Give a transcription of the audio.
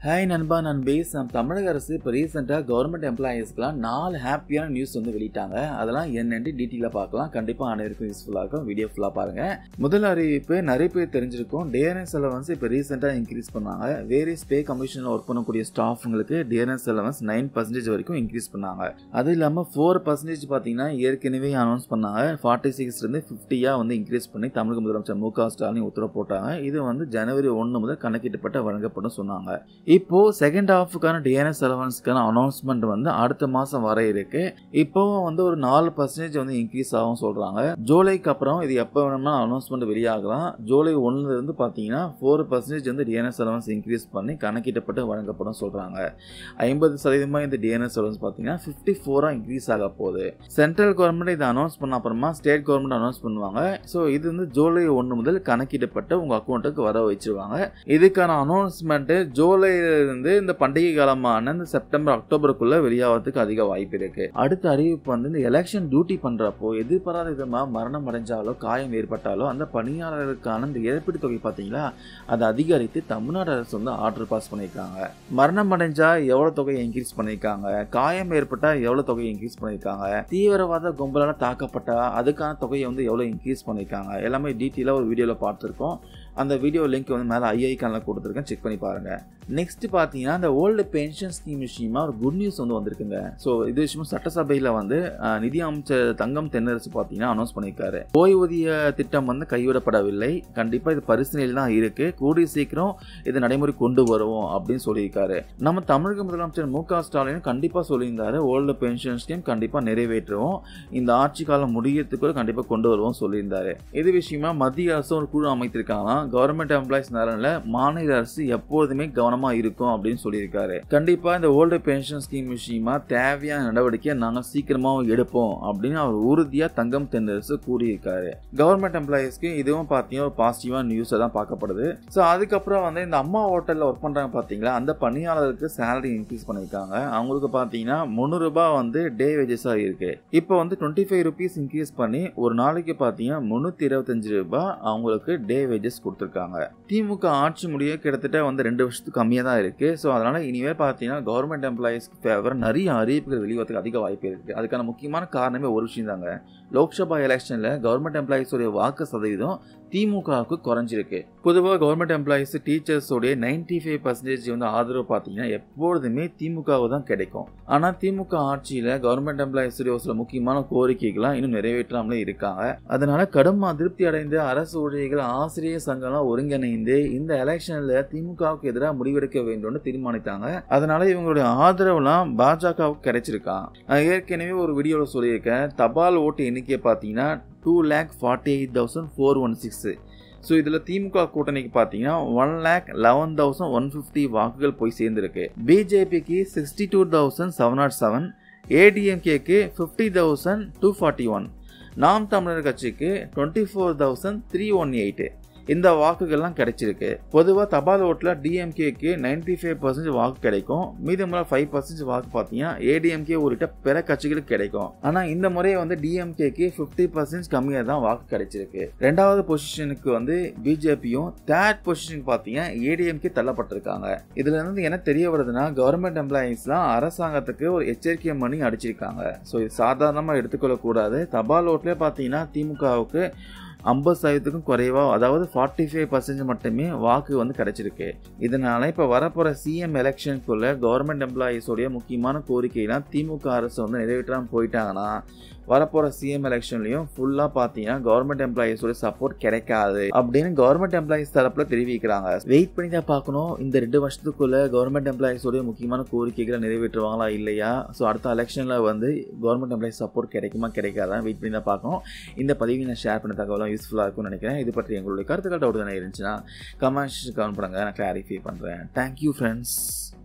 hi நண்பா நண்பேஸ் நம்ம தமிழக அரசு இப்போ ரீசெண்டாக கவர்மெண்ட் எம்ப்ளாயீஸ்க்குலாம் நாலு ஹாப்பியான நியூஸ் வந்து வெளியிட்டாங்க அதெல்லாம் என்னென்னு டீட்டெயிலாக பார்க்கலாம் கண்டிப்பாக அனைவருக்கும் யூஸ்ஃபுல்லாக இருக்கும் வீடியோ ஃபுல்லாக பாருங்கள் முதல் அறிவிப்பு நிறைய பேர் தெரிஞ்சிருக்கும் டிஎன்எஸ் அலவன்ஸ் இப்போ ரீசெண்டாக இன்க்ரீஸ் பண்ணாங்க வேரியஸ் பே கமிஷனில் ஒர்க் பண்ணக்கூடிய ஸ்டாஃபுங்களுக்கு டிஎன்எஸ் அலவன்ஸ் நைன் பர்சன்டேஜ் வரைக்கும் இன்க்ரீஸ் பண்ணாங்க அது இல்லாமல் ஃபோர் பர்சன்டேஜ் பார்த்தீங்கன்னா ஏற்கனவே அனௌன்ஸ் பண்ணாங்க ஃபார்ட்டி சிக்ஸ்லேருந்து ஃபிஃப்டியாக வந்து இன்க்ரீஸ் பண்ணி தமிழக முதலமைச்சர் மு க ஸ்டாலின் உத்தரவு போட்டாங்க இது வந்து ஜனவரி ஒன்று முதல் கணக்கிட்டப்பட்ட வழங்கப்படும் சொன்னாங்க இப்போ செகண்ட் ஹாஃபுக்கான டிஎன்எஸ் அலவன்ஸ்க்கான அனௌன்ஸ்மெண்ட் வந்து அடுத்த மாதம் வர இருக்கு இப்போ வந்து ஒரு நாலு பர்சன்டேஜ் வந்து இன்க்ரீஸ் ஆகும் சொல்கிறாங்க ஜூலைக்கு அப்புறம் இது எப்போ வேணும்னா அனௌன்ஸ்மெண்ட் வெளியாகலாம் ஜூலை ஒன்றுலேருந்து பார்த்தீங்கன்னா ஃபோர் பர்சன்டேஜ் வந்து டிஎன்எஸ் அலவன்ஸ் இன்க்ரீஸ் பண்ணி கணக்கிட்டப்பட்டு வழங்கப்படும் சொல்கிறாங்க ஐம்பது சதவீதமாக இந்த டிஎன்எஸ் அலவன்ஸ் பார்த்தீங்கன்னா ஃபிஃப்டி ஃபோராக இன்க்ரீஸ் ஆக போகுது சென்ட்ரல் கவர்மெண்ட் இதை அனௌன்ஸ் பண்ண அப்புறமா ஸ்டேட் கவர்மெண்ட் அனௌன்ஸ் பண்ணுவாங்க ஸோ இது வந்து ஜூலை ஒன்று முதல் கணக்கிடப்பட்டு உங்கள் அக்கௌண்ட்டுக்கு வர வச்சிருவாங்க இதுக்கான அனௌன்ஸ்மெண்ட்டு ஜூலையிலிருந்து இந்த பண்டிகை காலமான இந்த செப்டம்பர் அக்டோபருக்குள்ள வெளியாகிறதுக்கு அதிக வாய்ப்பு இருக்கு அடுத்த அறிவிப்பு வந்து இந்த எலெக்ஷன் டியூட்டி பண்றப்போ எதிர்பாராத விதமாக மரணம் அடைஞ்சாலோ காயம் ஏற்பட்டாலோ அந்த பணியாளர்களுக்கான இந்த இழப்பீடு தொகை பார்த்தீங்களா அதை அதிகரித்து தமிழ்நாடு அரசு வந்து ஆர்டர் பாஸ் பண்ணியிருக்காங்க மரணம் அடைஞ்சா எவ்வளவு தொகையை இன்க்ரீஸ் பண்ணியிருக்காங்க காயம் ஏற்பட்டா எவ்வளவு தொகையை இன்க்ரீஸ் பண்ணியிருக்காங்க தீவிரவாத கும்பலால் தாக்கப்பட்டா அதுக்கான தொகையை வந்து எவ்வளோ இன்க்ரீஸ் பண்ணியிருக்காங்க எல்லாமே டீட்டெயிலாக ஒரு வீடியோவில் பார்த்துருக்கோம் அந்த வீடியோ லிங்க் வந்து மேலே ஐஐக்கானில் கொடுத்துருக்கேன் செக் பண்ணி பாருங்கள் நெக்ஸ்ட் பார்த்தீங்கன்னா இந்த ஓல்டு பென்ஷன் ஸ்கீம் விஷயமா ஒரு குட் நியூஸ் வந்து வந்திருக்குங்க ஸோ இது விஷயமா சட்டசபையில் வந்து அஹ், நிதி அமைச்சர் தங்கம் தென்னரசு பார்த்தீங்கன்னா அனௌன்ஸ் பண்ணியிருக்காரு ஓய்வூதிய திட்டம் வந்து கைவிடப்படவில்லை கண்டிப்பாக இது பரிசீலனையில் தான் இருக்கு கூடிய சீக்கிரம் இது நடைமுறை கொண்டு வருவோம் அப்படின்னு சொல்லியிருக்காரு நம்ம தமிழக முதலமைச்சர் மு க ஸ்டாலின் கண்டிப்பாக சொல்லியிருந்தாரு ஓல்டு பென்ஷன் ஸ்கீம் கண்டிப்பாக நிறைவேற்றுவோம் இந்த ஆட்சி காலம் முடியறதுக்குள்ள கண்டிப்பாக கொண்டு வருவோம் சொல்லியிருந்தாரு இது விஷயமா மத்திய அரசு ஒரு குழு அமைத்திருக்காங்க கவர்மெண்ட் எம்ப்ளாயிஸ் நலனில் மாநில அரசு எப்போதுமே கவனமா இருக்கும் அப்படின்னு சொல்லியிருக்காரு கண்டிப்பா இந்த ஓல்டு பென்ஷன் ஸ்கீம் விஷயமா தேவையான நடவடிக்கையை நாங்க சீக்கிரமாவும் எடுப்போம் அப்படின்னு அவர் உறுதியா தங்கம் தென்னரசு கூறியிருக்காரு கவர்மெண்ட் எம்ப்ளாயிஸ்க்கு இதுவும் பார்த்தீங்கன்னா ஒரு பாசிட்டிவான நியூஸை தான் பார்க்கப்படுது ஸோ அதுக்கப்புறம் வந்து இந்த அம்மா ஹோட்டலில் ஒர்க் பண்ணுறாங்க பார்த்தீங்களா அந்த பணியாளருக்கு சேலரி இன்க்ரீஸ் பண்ணியிருக்காங்க அவங்களுக்கு பார்த்தீங்கன்னா முந்நூறுரூபா வந்து டே வேஜஸாக இருக்கு இப்போ வந்து டுவெண்ட்டி ஃபைவ் ருபீஸ் இன்க்ரீஸ் பண்ணி ஒரு நாளைக்கு பார்த்தீங்கன்னா முந்நூற்றி இருபத்தஞ்சு ரூபாய் அவங்களுக்கு டே வேஜஸ் கொடுத்துருக்காங்க திமுக ஆட்சி முடிய கிட்டத்தட்ட வந்து ரெண்டு வருஷத்துக்கு கம்மியாக தான் இருக்கு ஸோ அதனால இனிமேல் பார்த்தீங்கன்னா கவர்மெண்ட் எம்ப்ளாயிஸ்க்கு ஃபேவர் நிறைய அறிவிப்புகள் வெளிவரத்துக்கு அதிக வாய்ப்பு இருக்கு அதுக்கான முக்கியமான காரணமே ஒரு விஷயம் தாங்க லோக்சபா எலெக்ஷனில் கவர்மெண்ட் எம்ப்ளாயிஸோடைய வாக்கு சதவீதம் திமுகவுக்கு குறைஞ்சிருக்கு பொதுவாக கவர்மெண்ட் எம்ப்ளாயிஸ் டீச்சர்ஸோடைய நைன்டி ஃபைவ் பர்சன்டேஜ் வந்து ஆதரவு பார்த்தீங்கன்னா எப்பொழுதுமே திமுகவு தான் கிடைக்கும் ஆனால் திமுக ஆட்சியில் கவர்மெண்ட் எம்ப்ளாயிஸுடைய ஒரு சில முக்கியமான கோரிக்கைகள்லாம் இன்னும் நிறைவேற்றாமலே இருக்காங்க அதனால கடும் அதிருப்தி அடைந்த அரசு ஊழியர்கள் ஆசிரியர் சங்கம்லாம் ஒருங்கிணைந்து இந்த எலெக்ஷனில் திமுகவுக்கு எதிராக முடிவெடுக்க வேண்டும்னு தீர்மானித்தாங்க அதனால இவங்களுடைய ஆதரவுலாம் பாஜகவுக்கு கிடைச்சிருக்கான் நான் ஏற்கனவே ஒரு வீடியோவில் சொல்லியிருக்கேன் தபால் ஓட்டு எண்ணிக்கை பார்த்தீங்கன்னா two lakh forty eight thousand four one six so இதில் திமுக கூட்டணிக்கு பார்த்தீங்கன்னா one lakh eleven thousand one fifty வாக்குகள் போய் சேர்ந்துருக்கு பிஜேபிக்கு sixty two thousand seven naught seven ஏடிஎம்கேக்கு fifty thousand two forty one Naam Tamilar கட்சிக்கு twenty four thousand three one eight இந்த வாக்குகள்லாம் கிடைச்சிருக்கு பொதுவாக தபால் ஓட்டில் டிஎம்கேக்கு நைன்டி ஃபைவ் பர்சன்டேஜ் வாக்கு கிடைக்கும் மீதமுள்ள ஃபைவ் பர்சன்டேஜ் வாக்கு பார்த்தீங்கன்னா ஏடிஎம்கே உள்ளிட்ட பிற கட்சிகளுக்கு கிடைக்கும் ஆனால் இந்த முறை வந்து டிஎம்கேக்கு ஃபிஃப்டி பர்சன்டேஜ் கம்மியாக தான் வாக்கு கிடைச்சிருக்கு ரெண்டாவது பொசிஷனுக்கு வந்து பிஜேபியும் தேர்ட் பொசிஷனுக்கு பார்த்தீங்கன்னா ஏடிஎம்கே தள்ளப்பட்டிருக்காங்க இதுல இருந்து என்ன தெரிய வருதுன்னா கவர்மெண்ட் எம்ப்ளாயீஸ்லாம் அரசாங்கத்துக்கு ஒரு எச்சரிக்கை மணி அடிச்சிருக்காங்க ஸோ இது சாதாரணமாக எடுத்துக்கொள்ளக்கூடாது தபால் ஓட்டிலே பார்த்தீங்கன்னா திமுகவுக்கு ஐம்பது சதவீதத்துக்கும் குறைவாக அதாவது ஃபார்ட்டி ஃபைவ் பர்சன்டேஜ் மட்டுமே வாக்கு வந்து கிடைச்சிருக்கு இதனால இப்போ வரப்போகிற சிஎம் எலெக்ஷனுக்குள்ள கவர்மெண்ட் எம்ப்ளாயீஸோடைய முக்கியமான கோரிக்கைலாம் திமுக அரசு வந்து நிறைவேற்றாமல் போயிட்டாங்கன்னா வரப்போகிற சிஎம் எலெக்ஷன்லையும் ஃபுல்லாக பார்த்தீங்கன்னா கவர்மெண்ட் எம்ப்ளாயீஸோட சப்போர்ட் கிடைக்காது அப்படின்னு கவர்மெண்ட் எம்ப்ளாயீஸ் தரப்பில் தெரிவிக்கிறாங்க வெயிட் பண்ணி தான் பார்க்கணும் இந்த ரெண்டு வருஷத்துக்குள்ள கவர்மெண்ட் எம்ப்ளாயீஸோடைய முக்கியமான கோரிக்கைகளை நிறைவேற்றுவாங்களா இல்லையா ஸோ அடுத்த எலெக்ஷனில் வந்து கவர்மெண்ட் எம்ப்ளாயீஸ் சப்போர்ட் கிடைக்குமா கிடைக்காதா வெயிட் பண்ணி தான் பார்க்கணும் இந்த பதிவை நான் ஷேர் பண்ண தகவலாம் யூஸ்ஃபுல்லாக இருக்கும்னு நினைக்கிறேன் இது பற்றி எங்களுடைய கருத்துக்கள் டவுட் தானே இருந்துச்சுன்னா கமெண்ட்ஸ் கமெண்ட் பண்ணுங்கள் நான் கிளாரிஃபை பண்ணுறேன் தேங்க்யூ ஃப்ரெண்ட்ஸ்